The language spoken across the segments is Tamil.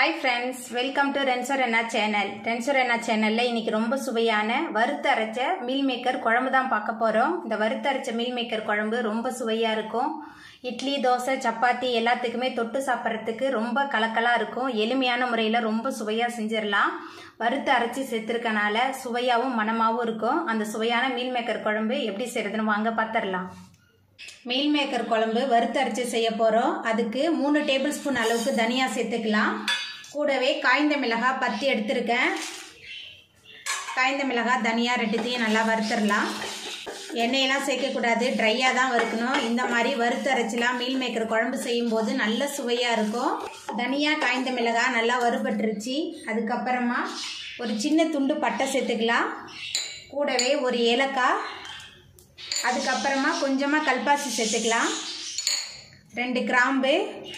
ஹாய் ஃப்ரெண்ட்ஸ் வெல்கம் டு ரென்சர் என்ன சேனல் ரென்சர் என்ன சேனலில் இன்னைக்கு ரொம்ப சுவையான வறுத்து அரைச்ச மீல் மேக்கர் குழம்பு தான் பார்க்க போகிறோம் இந்த வறுத்து அரைச்ச மீல் மேக்கர் குழம்பு ரொம்ப சுவையாக இருக்கும் இட்லி தோசை சப்பாத்தி எல்லாத்துக்குமே தொட்டு சாப்பிட்றதுக்கு ரொம்ப கலக்கலாக இருக்கும் எளிமையான முறையில் ரொம்ப சுவையாக செஞ்சிடலாம் வறுத்து அரைச்சி சேர்த்துருக்கனால சுவையாகவும் மணமாகவும் இருக்கும் அந்த சுவையான மீல் மேக்கர் குழம்பு எப்படி செய்கிறதுன்னு வாங்க பார்த்துடலாம் மீல் மேக்கர் குழம்பு வறுத்து அரைச்சி செய்ய போகிறோம் அதுக்கு மூணு டேபிள் ஸ்பூன் அளவுக்கு தனியா சேர்த்துக்கலாம் கூடவே காய்ந்த மிளகாய் பத்து எடுத்திருக்கேன் காய்ந்த மிளகாய் தனியா ரெண்டுத்தையும் நல்லா வறுத்துடலாம் எண்ணெயெல்லாம் சேர்க்கக்கூடாது ட்ரையாக தான் வறுக்கணும் இந்த மாதிரி வறுத்து அரைச்சிலாம் மீல் மேக்கர் குழம்பு செய்யும்போது நல்ல சுவையாக இருக்கும் தனியா காய்ந்த மிளகாய் நல்லா வறுபட்டுருச்சு அதுக்கப்புறமா ஒரு சின்ன துண்டு பட்டை சேர்த்துக்கலாம் கூடவே ஒரு ஏலக்காய் அதுக்கப்புறமா கொஞ்சமாக கல்பாசி சேர்த்துக்கலாம் ரெண்டு கிராம்பு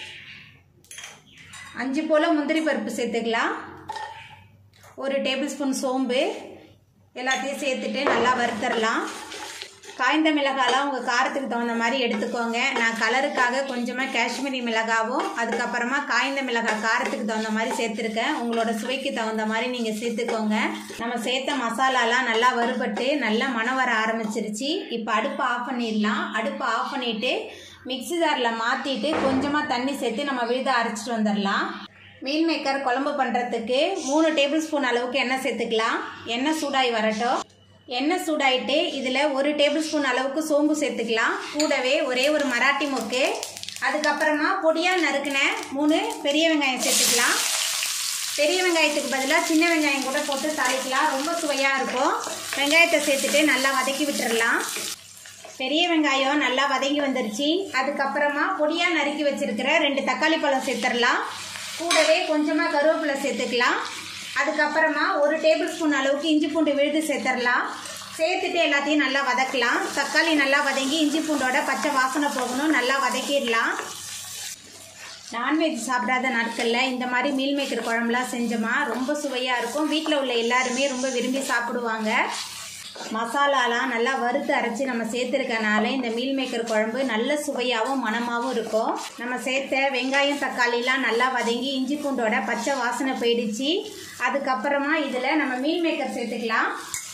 அஞ்சு போல் முந்திரி பருப்பு சேர்த்துக்கலாம் ஒரு டேபிள் ஸ்பூன் சோம்பு எல்லாத்தையும் சேர்த்துட்டு நல்லா வறுத்தரலாம் காய்ந்த மிளகாலாம் உங்கள் காரத்துக்கு தகுந்த மாதிரி எடுத்துக்கோங்க நான் கலருக்காக கொஞ்சமாக காஷ்மீரி மிளகாவும் அதுக்கப்புறமா காய்ந்த மிளகாய் காரத்துக்கு தகுந்த மாதிரி சேர்த்துருக்கேன் உங்களோட சுவைக்கு தகுந்த மாதிரி நீங்கள் சேர்த்துக்கோங்க நம்ம சேர்த்த மசாலாலாம் நல்லா வறுபட்டு நல்லா மணம் வர ஆரம்பிச்சிருச்சு இப்போ அடுப்பை ஆஃப் பண்ணிடலாம் அடுப்பை ஆஃப் பண்ணிவிட்டு மிக்ஸி ஜாரில் மாற்றிட்டு கொஞ்சமாக தண்ணி சேர்த்து நம்ம விழுத அரைச்சிட்டு வந்துடலாம் மீல் மேக்கர் குழம்பு பண்ணுறதுக்கு மூணு டேபிள் ஸ்பூன் அளவுக்கு எண்ணெய் சேர்த்துக்கலாம் எண்ணெய் சூடாகி வரட்டும் எண்ணெய் சூடாயிட்டு இதில் ஒரு டேபிள் ஸ்பூன் அளவுக்கு சோம்பு சேர்த்துக்கலாம் கூடவே ஒரே ஒரு மராட்டி மொக்கு அதுக்கப்புறமா பொடியாக நறுக்கின மூணு பெரிய வெங்காயம் சேர்த்துக்கலாம் பெரிய வெங்காயத்துக்கு பதிலாக சின்ன வெங்காயம் கூட போட்டு தாளிக்கலாம் ரொம்ப சுவையாக இருக்கும் வெங்காயத்தை சேர்த்துட்டு நல்லா வதக்கி விட்டுறலாம் பெரிய வெங்காயம் நல்லா வதங்கி வந்துருச்சு அதுக்கப்புறமா பொடியாக நறுக்கி வச்சிருக்கிற ரெண்டு தக்காளி பழம் சேர்த்துடலாம் கூடவே கொஞ்சமாக கருவேப்பிலை சேர்த்துக்கலாம் அதுக்கப்புறமா ஒரு டேபிள் ஸ்பூன் அளவுக்கு இஞ்சி பூண்டு விழுது சேர்த்துடலாம் சேர்த்துட்டு எல்லாத்தையும் நல்லா வதக்கலாம் தக்காளி நல்லா வதங்கி இஞ்சி பூண்டோட பச்சை வாசனை போகணும் நல்லா வதக்கிடலாம் நான்வெஜ் சாப்பிடாத நாட்களில் இந்த மாதிரி மீல் மேக்கர் குழம்புலாம் செஞ்சோமா ரொம்ப சுவையாக இருக்கும் வீட்டில் உள்ள எல்லாருமே ரொம்ப விரும்பி சாப்பிடுவாங்க மசாலாலாம் நல்லா வறுத்து அரைச்சி நம்ம சேர்த்துருக்கனால இந்த மீல் மேக்கர் குழம்பு நல்ல சுவையாகவும் மணமாகவும் இருக்கும் நம்ம சேர்த்த வெங்காயம் தக்காளிலாம் நல்லா வதங்கி இஞ்சி பூண்டோட பச்சை வாசனை போயிடுச்சு அதுக்கப்புறமா இதில் நம்ம மீல் மேக்கர் சேர்த்துக்கலாம்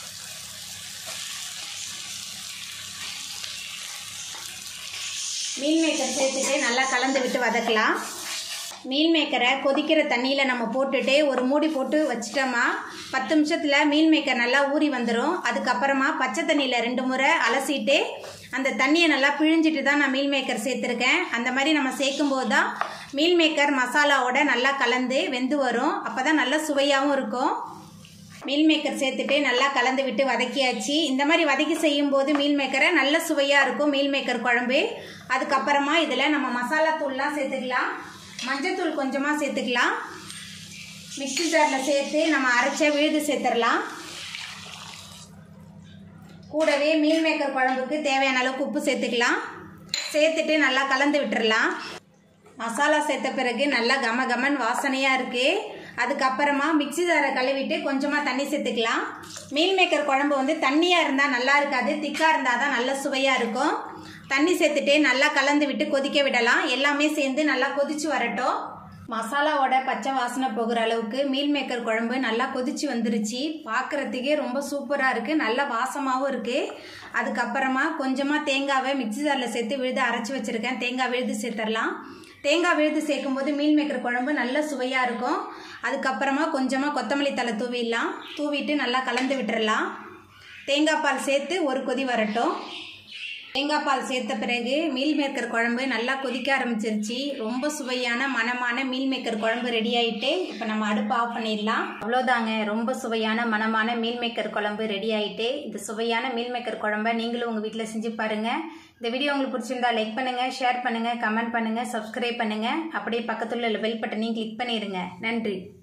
மீல் மேக்கர் சேர்த்துட்டு நல்லா கலந்து விட்டு வதக்கலாம் மீல் மேக்கரை கொதிக்கிற தண்ணியில் நம்ம போட்டுட்டு ஒரு மூடி போட்டு வச்சிட்டோமா பத்து நிமிஷத்தில் மீல் மேக்கர் நல்லா ஊறி வந்துடும் அதுக்கப்புறமா பச்சை தண்ணியில் ரெண்டு முறை அலசிட்டு அந்த தண்ணியை நல்லா பிழிஞ்சிட்டு தான் நான் மீல் மேக்கர் சேர்த்துருக்கேன் அந்த மாதிரி நம்ம சேர்க்கும்போது தான் மீல் மேக்கர் மசாலாவோட நல்லா கலந்து வெந்து வரும் அப்போ தான் நல்லா சுவையாகவும் இருக்கும் மீல் மேக்கர் சேர்த்துட்டு நல்லா கலந்து விட்டு வதக்கியாச்சு இந்த மாதிரி வதக்கி செய்யும்போது மீல் மேக்கரை நல்ல சுவையாக இருக்கும் மீல் மேக்கர் குழம்பு அதுக்கப்புறமா இதில் நம்ம மசாலா தூள்லாம் சேர்த்துக்கலாம் மஞ்சத்தூள் கொஞ்சமாக சேர்த்துக்கலாம் மிக்ஸி ஜாரில் சேர்த்து நம்ம அரைச்ச விழுது சேர்த்துடலாம் கூடவே மீல் மேக்கர் குழம்புக்கு தேவையான அளவுக்கு உப்பு சேர்த்துக்கலாம் சேர்த்துட்டு நல்லா கலந்து விட்டுறலாம் மசாலா சேர்த்த பிறகு நல்லா கம கமன் வாசனையாக இருக்குது அதுக்கப்புறமா மிக்ஸி ஜாரை கழுவிட்டு கொஞ்சமாக தண்ணி சேர்த்துக்கலாம் மீல் மேக்கர் குழம்பு வந்து தண்ணியாக இருந்தால் நல்லா இருக்காது திக்காக இருந்தால் தான் நல்ல சுவையாக இருக்கும் தண்ணி சேர்த்துட்டு நல்லா கலந்து விட்டு கொதிக்க விடலாம் எல்லாமே சேர்ந்து நல்லா கொதிச்சு வரட்டும் மசாலாவோட பச்சை வாசனை போகிற அளவுக்கு மீல் மேக்கர் குழம்பு நல்லா கொதிச்சு வந்துருச்சு பார்க்குறதுக்கே ரொம்ப சூப்பராக இருக்குது நல்ல வாசமாகவும் இருக்குது அதுக்கப்புறமா கொஞ்சமாக தேங்காவை மிக்ஸி ஜாரில் சேர்த்து விழுது அரைச்சி வச்சுருக்கேன் தேங்காய் விழுது சேர்த்துடலாம் தேங்காய் விழுது சேர்க்கும்போது மீல் மேக்கர் குழம்பு நல்ல சுவையாக இருக்கும் அதுக்கப்புறமா கொஞ்சமாக கொத்தமல்லி தலை தூவிடலாம் தூவிட்டு நல்லா கலந்து விட்டுறலாம் தேங்காய் பால் சேர்த்து ஒரு கொதி வரட்டும் தேங்காய் பால் சேர்த்த பிறகு மீல் மேக்கர் குழம்பு நல்லா கொதிக்க ஆரம்பிச்சிருச்சு ரொம்ப சுவையான மணமான மீல் மேக்கர் குழம்பு ரெடி ஆயிட்டு இப்போ நம்ம அடுப்பு ஆஃப் பண்ணிடலாம் அவ்வளோதாங்க ரொம்ப சுவையான மணமான மீல் மேக்கர் குழம்பு ரெடி ஆயிட்டு இந்த சுவையான மீல் மேக்கர் குழம்ப நீங்களும் உங்கள் வீட்டில் செஞ்சு பாருங்க இந்த வீடியோ உங்களுக்கு பிடிச்சிருந்தா லைக் பண்ணுங்க ஷேர் பண்ணுங்க கமெண்ட் பண்ணுங்க சப்ஸ்கிரைப் பண்ணுங்க அப்படியே பக்கத்துல உள்ள பெல் பட்டனையும் கிளிக் பண்ணிடுங்க நன்றி